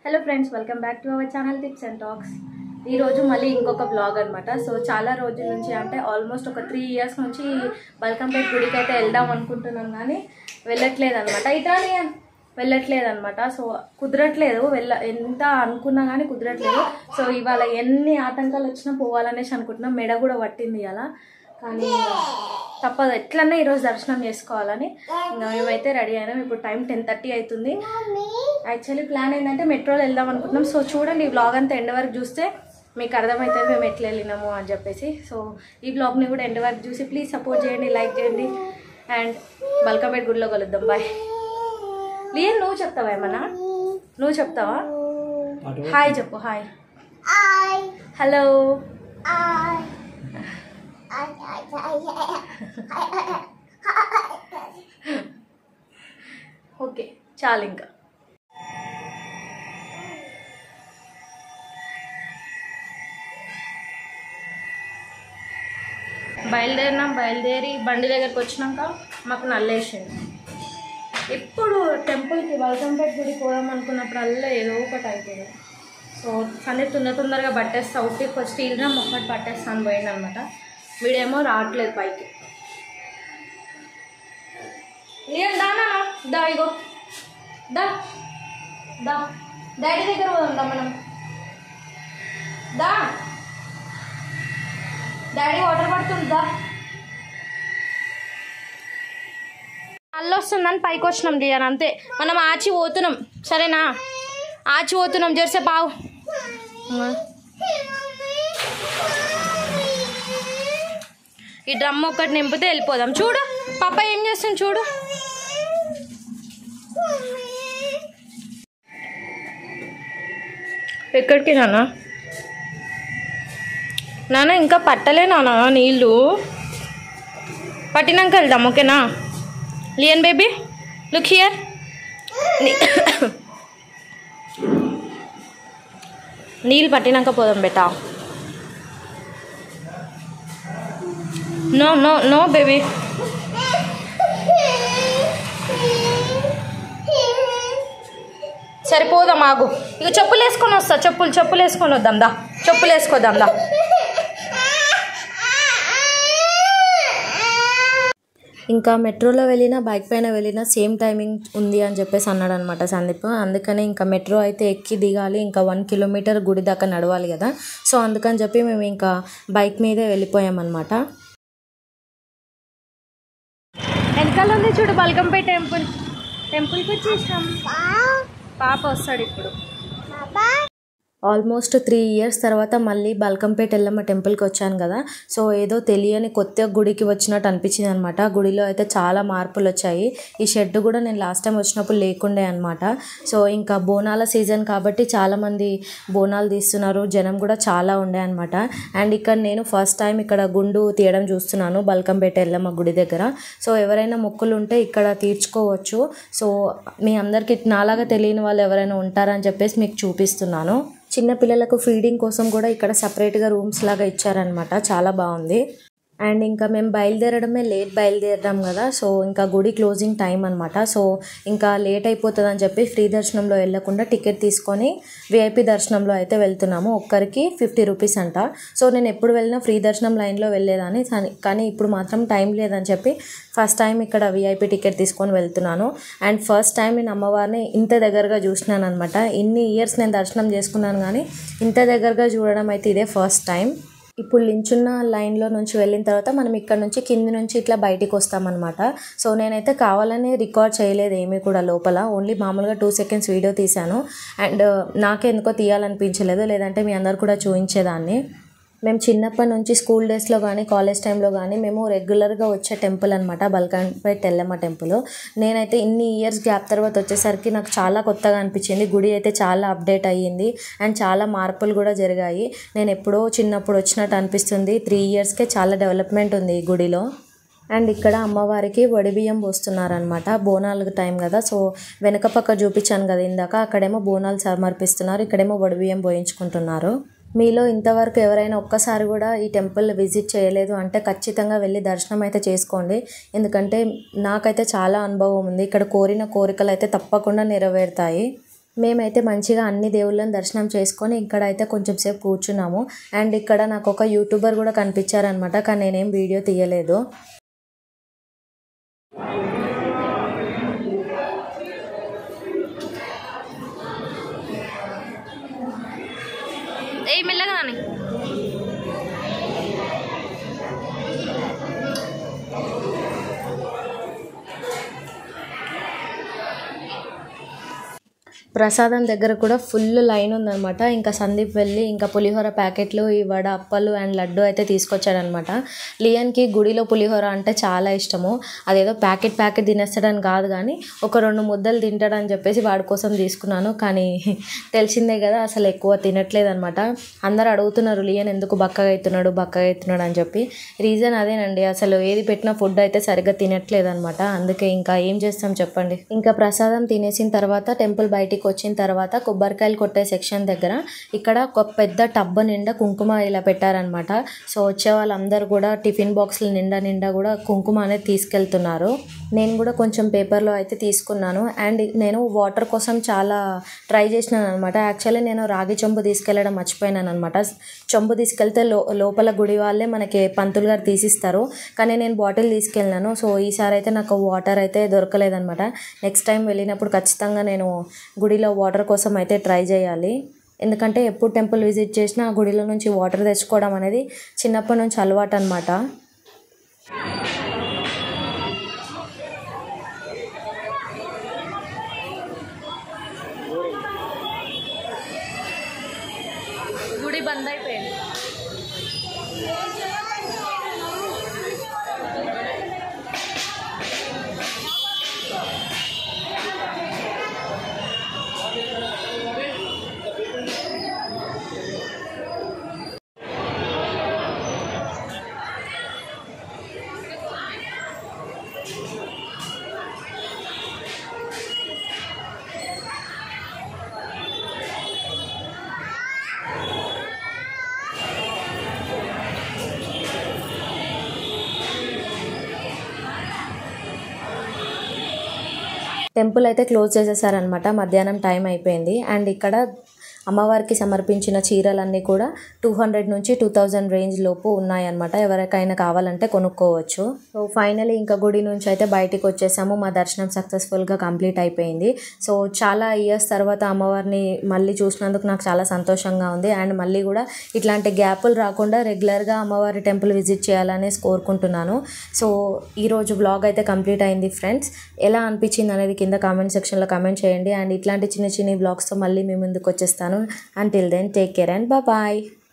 hello friends welcome back to our channel tips and talks ఈ రోజు మళ్ళీ ఇంకొక బ్లాగ్ అనమాట సో చాలా రోజుల నుంచి అంటే ఆల్మోస్ట్ ఒక త్రీ ఇయర్స్ నుంచి బల్కంపేట్ గుడికి అయితే వెళ్దాం అనుకుంటున్నాం కానీ వెళ్ళట్లేదు అనమాట ఇటాలి వెళ్ళట్లేదు అనమాట సో కుదరట్లేదు వెళ్ళ ఎంత అనుకున్నా కానీ కుదరట్లేదు సో ఇవాళ ఎన్ని ఆటంకాలు వచ్చినా పోవాలనేసి అనుకుంటున్నాం మెడ కూడా పట్టింది అలా కానీ తప్పదు ఎట్లన్నా ఈరోజు దర్శనం చేసుకోవాలని ఇంకా మేమైతే రెడీ అయినాం ఇప్పుడు టైం టెన్ థర్టీ అవుతుంది యాక్చువల్లీ ప్లాన్ ఏంటంటే మెట్రోలో వెళ్దాం అనుకుంటున్నాం సో చూడండి ఈ బ్లాగ్ అంతా ఎండ్ వరకు చూస్తే మీకు అర్థమవుతుంది మేము ఎట్లా వెళ్ళినాము అని చెప్పేసి సో ఈ బ్లాగ్ని కూడా ఎండ్ వరకు చూసి ప్లీజ్ సపోర్ట్ చేయండి లైక్ చేయండి అండ్ బల్కంపేట్ గుడిలో కలుద్దాం బాయ్ లియన్ నువ్వు చెప్తావా ఏమన్నా నువ్వు చెప్తావా హాయ్ చెప్పు హాయ్ హలో ఓకే చాలు ఇంకా బయలుదేరినాం బయలుదేరి బండి దగ్గరికి వచ్చినాక మాకు నల్లేసింది ఎప్పుడు టెంపుల్కి వల్కంపేట్ గుడికి పోదాం అనుకున్నప్పుడల్లా ఏదో ఒకటి అయిపోయింది సో సందీప్ తొందర తొందరగా పట్టేస్తా ఉట్టి స్టీల్ డ్రమ్ ఒక్కటి పట్టేస్తాను పోయింది అనమాట వీడేమో రావట్లేదు పైకి ఏం దానా దా ఇగో దా దా డాడీ దగ్గర పోదాం దా మనం దా డాడీ వాటర్ పడుతుంది దా అల్లు వస్తుందని పైకి వచ్చినాం లియన్ అంతే మనం ఆచి పోతున్నాం సరేనా ఆచి పోతున్నాం జెర్సే పావు ఈ డ్రమ్ ఒకటి నింపితే వెళ్ళిపోదాం చూడు పాప ఏం చేస్తుంది చూడు ఎక్కడికి నాన్న నాన్న ఇంకా పట్టలే నాన్న నీళ్ళు పట్టినాక వెళ్దాం ఓకేనా లియన్ బేబీ లుక్ హియర్ నీళ్ళు పట్టినాక పోదాం బేటా నో నో నో బేబీ సరే పోదాం ఆగు ఇక చెప్పులు వేసుకొని వస్తా చెప్పులు చెప్పులు వేసుకొని వద్దాం దా చెప్పులు వేసుకోదాం దా ఇంకా మెట్రోలో వెళ్ళినా బైక్ పైన వెళ్ళినా సేమ్ టైమింగ్ ఉంది అని చెప్పేసి అన్నాడు అనమాట సందీప్ అందుకని ఇంకా మెట్రో అయితే ఎక్కి దిగాలి ఇంకా వన్ కిలోమీటర్ గుడి దాకా నడవాలి కదా సో అందుకని చెప్పి మేము ఇంకా బైక్ మీదే వెళ్ళిపోయామన్నమాట వెనకాల ఉంది చూడు బల్కంపేట టెంపుల్ టెంపుల్కి వచ్చేసాం పాప వస్తాడు ఇప్పుడు ఆల్మోస్ట్ త్రీ ఇయర్స్ తర్వాత మళ్ళీ బల్కంపేట ఎల్లమ్మ టెంపుల్కి వచ్చాను కదా సో ఏదో తెలియని కొత్త గుడికి వచ్చినట్టు అనిపించింది అనమాట గుడిలో అయితే చాలా మార్పులు వచ్చాయి ఈ షెడ్ కూడా నేను లాస్ట్ టైం వచ్చినప్పుడు లేకుండే అనమాట సో ఇంకా బోనాల సీజన్ కాబట్టి చాలామంది బోనాలు తీస్తున్నారు జనం కూడా చాలా ఉండే అనమాట అండ్ ఇక్కడ నేను ఫస్ట్ టైం ఇక్కడ గుండు తీయడం చూస్తున్నాను బల్కంపేట ఎల్లమ్మ గుడి దగ్గర సో ఎవరైనా మొక్కులు ఉంటే ఇక్కడ తీర్చుకోవచ్చు సో మీ అందరికీ నాలాగా తెలియని వాళ్ళు ఎవరైనా ఉంటారని చెప్పేసి మీకు చూపిస్తున్నాను చిన్న పిల్లలకు ఫీడింగ్ కోసం కూడా ఇక్కడ సపరేట్గా రూమ్స్ లాగా ఇచ్చారనమాట చాలా బాగుంది అండ్ ఇంకా మేము బయలుదేరడమే లేట్ బయలుదేరడం కదా సో ఇంకా గుడి క్లోజింగ్ టైం అనమాట సో ఇంకా లేట్ అయిపోతుంది అని చెప్పి ఫ్రీ దర్శనంలో వెళ్ళకుండా టికెట్ తీసుకొని విఐపి దర్శనంలో అయితే వెళ్తున్నాము ఒక్కరికి ఫిఫ్టీ రూపీస్ అంట సో నేను ఎప్పుడు వెళ్ళినా ఫ్రీ దర్శనం లైన్లో వెళ్ళేదాన్ని కానీ- కానీ ఇప్పుడు మాత్రం టైం లేదని చెప్పి ఫస్ట్ టైం ఇక్కడ విఐపి టికెట్ తీసుకొని వెళ్తున్నాను అండ్ ఫస్ట్ టైం నేను అమ్మవారిని ఇంత దగ్గరగా చూసినాను అనమాట ఇన్ని ఇయర్స్ నేను దర్శనం చేసుకున్నాను కానీ ఇంత దగ్గరగా చూడడం అయితే ఇదే ఫస్ట్ టైం ఇప్పుడు లించున్న లైన్లో నుంచి వెళ్ళిన తర్వాత మనం ఇక్కడ నుంచి కింది నుంచి ఇట్లా బయటికి వస్తామన్నమాట సో నేనైతే కావాలని రికార్డ్ చేయలేదు ఏమీ కూడా లోపల ఓన్లీ మామూలుగా టూ సెకండ్స్ వీడియో తీశాను అండ్ నాకే ఎందుకో తీయాలనిపించలేదు లేదంటే మీ అందరు కూడా చూపించేదాన్ని మేము చిన్నప్పటి నుంచి స్కూల్ డేస్లో కానీ కాలేజ్ టైంలో కానీ మేము రెగ్యులర్గా వచ్చే టెంపుల్ అనమాట బల్కంపేట్ ఎల్లమ్మ టెంపుల్ నేనైతే ఇన్ని ఇయర్స్ గ్యాప్ తర్వాత వచ్చేసరికి నాకు చాలా కొత్తగా అనిపించింది గుడి అయితే చాలా అప్డేట్ అయ్యింది అండ్ చాలా మార్పులు కూడా జరిగాయి నేను ఎప్పుడో చిన్నప్పుడు వచ్చినట్టు అనిపిస్తుంది త్రీ ఇయర్స్కే చాలా డెవలప్మెంట్ ఉంది ఈ గుడిలో అండ్ ఇక్కడ అమ్మవారికి వడిబియ్యం పోస్తున్నారనమాట బోనాలు టైం కదా సో వెనక పక్క చూపించాను కదా ఇందాక అక్కడేమో బోనాలు సమర్పిస్తున్నారు ఇక్కడేమో వడిబియ్యం పోయించుకుంటున్నారు మీలో ఇంతవరకు ఎవరైనా ఒక్కసారి కూడా ఈ టెంపుల్ విజిట్ చేయలేదు అంటే ఖచ్చితంగా వెళ్ళి దర్శనం అయితే చేసుకోండి ఎందుకంటే నాకైతే చాలా అనుభవం ఉంది ఇక్కడ కోరిన కోరికలు అయితే తప్పకుండా నెరవేరుతాయి మేమైతే మంచిగా అన్ని దేవుళ్ళని దర్శనం చేసుకొని ఇక్కడ అయితే కొంచెం సేపు కూర్చున్నాము అండ్ ఇక్కడ నాకు ఒక యూట్యూబర్ కూడా కనిపించారనమాట కానీ నేనేం వీడియో తీయలేదు ఏ మెల్లగా నాని ప్రసాదం దగ్గర కూడా ఫుల్ లైన్ ఉందన్నమాట ఇంకా సందీప్ వెళ్ళి ఇంకా పులిహోర ప్యాకెట్లు ఈ వడ అప్పలు అండ్ లడ్డు అయితే తీసుకొచ్చాడనమాట లియన్కి గుడిలో పులిహోర అంటే చాలా ఇష్టము అదేదో ప్యాకెట్ ప్యాకెట్ తినేస్తాడని కాదు కానీ ఒక రెండు ముద్దలు తింటాడని చెప్పేసి వాడి కోసం తీసుకున్నాను కానీ తెలిసిందే కదా అసలు ఎక్కువ తినట్లేదు అనమాట అందరు అడుగుతున్నారు లియన్ ఎందుకు బక్కగా అవుతున్నాడు బక్కగా అవుతున్నాడు అని చెప్పి రీజన్ అదేనండి అసలు ఏది పెట్టినా ఫుడ్ అయితే సరిగ్గా తినట్లేదు అనమాట అందుకే ఇంకా ఏం చేస్తాం చెప్పండి ఇంకా ప్రసాదం తినేసిన తర్వాత టెంపుల్ బయటికి వచ్చిన తర్వాత కొబ్బరికాయలు కొట్టే సెక్షన్ దగ్గర ఇక్కడ ఒక పెద్ద టబ్బ నిండా కుంకుమ ఇలా పెట్టారనమాట సో వచ్చే వాళ్ళందరూ కూడా టిఫిన్ బాక్స్ల నిండా నిండా కూడా కుంకుమ అనేది తీసుకెళ్తున్నారు నేను కూడా కొంచెం పేపర్లో అయితే తీసుకున్నాను అండ్ నేను వాటర్ కోసం చాలా ట్రై చేసినాను అనమాట యాక్చువల్లీ నేను రాగి చెంబు తీసుకెళ్ళడం మర్చిపోయినాను అనమాట చెంబు తీసుకెళ్తే లో లోపల గుడి వాళ్ళే మనకి పంతులు గారు తీసిస్తారు కానీ నేను బాటిల్ తీసుకెళ్ళినాను సో ఈసారి అయితే నాకు వాటర్ అయితే దొరకలేదనమాట నెక్స్ట్ టైం వెళ్ళినప్పుడు ఖచ్చితంగా నేను గుడిలో వాటర్ కోసం అయితే ట్రై చేయాలి ఎందుకంటే ఎప్పుడు టెంపుల్ విజిట్ చేసినా ఆ గుడిలో నుంచి వాటర్ తెచ్చుకోవడం అనేది చిన్నప్పటి నుంచి అలవాటు అనమాట గుడి బంద్ అయిపోయింది టెంపుల్ అయితే క్లోజ్ చేసేసారనమాట మధ్యాహ్నం టైం అయిపోయింది అండ్ ఇక్కడ అమ్మవారికి సమర్పించిన చీరలన్నీ కూడా టూ హండ్రెడ్ నుంచి టూ థౌజండ్ రేంజ్ లోపు ఉన్నాయన్నమాట ఎవరికైనా కావాలంటే కొనుక్కోవచ్చు సో ఫైనలీ ఇంకా గుడి నుంచి అయితే బయటికి వచ్చేసాము మా దర్శనం సక్సెస్ఫుల్గా కంప్లీట్ అయిపోయింది సో చాలా ఇయర్స్ తర్వాత అమ్మవారిని మళ్ళీ చూసినందుకు నాకు చాలా సంతోషంగా ఉంది అండ్ మళ్ళీ కూడా ఇట్లాంటి గ్యాపులు రాకుండా రెగ్యులర్గా అమ్మవారి టెంపుల్ విజిట్ చేయాలనేసి కోరుకుంటున్నాను సో ఈరోజు వ్లాగ్ అయితే కంప్లీట్ అయింది ఫ్రెండ్స్ ఎలా అనిపించింది అనేది కింద కామెంట్ సెక్షన్లో కామెంట్ చేయండి అండ్ ఇట్లాంటి చిన్న చిన్న వ్లాగ్స్తో మళ్ళీ మీ ముందుకు వచ్చేస్తాను until then take care and bye